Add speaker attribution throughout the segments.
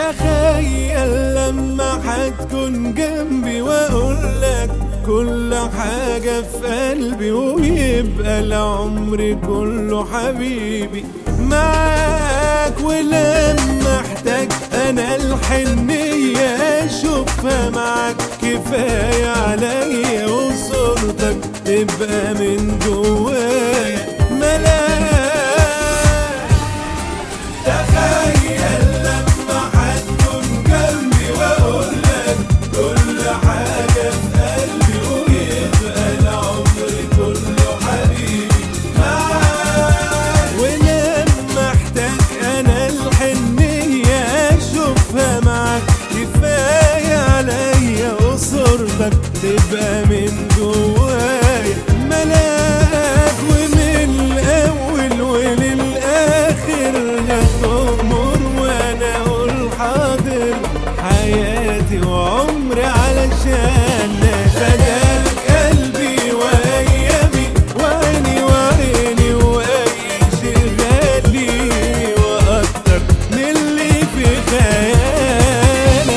Speaker 1: تخيل لما حتكون جنبي واقول لك كل حاجة في قلبي ويبقى العمر كله حبيبي معاك ولما احتاج انا الحنية اشوفها معاك كفاية عليا وصورتك تبقى من جوايا ملاك تخيل لما حتكون جنبي واقول لك كل حاجة في قلبي ويبقى العمر كله حبيبي معاك ولما احتاج انا الحنية اشوفها معاك كفاية عليا وصورتك تبقى من جوايا ملاك ومن الاول وللاخر هتأمر وانا اقول حاضر حياتي وعمري علشان فداك قلبي وايامي وعيني وعيني واي شي غالي واكتر من اللي في خيالك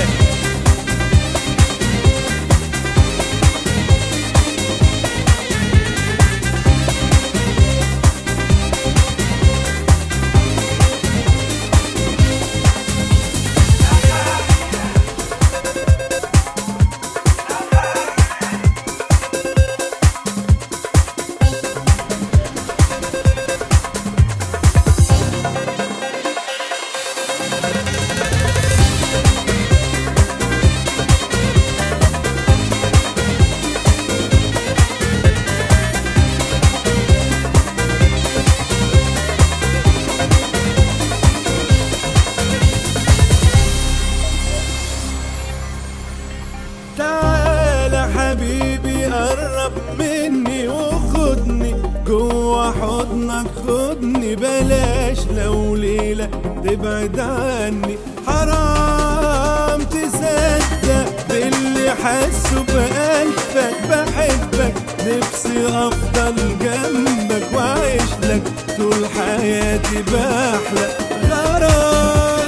Speaker 1: تعالى حبيبي قرب مني وخدني جوا حضنك خدني بلاش لو ليلة تبعد عني حرام تصدق باللي حاسه بقلبك بحبك نفسي افضل جنبك واعيش لك طول حياتي بحلى غرام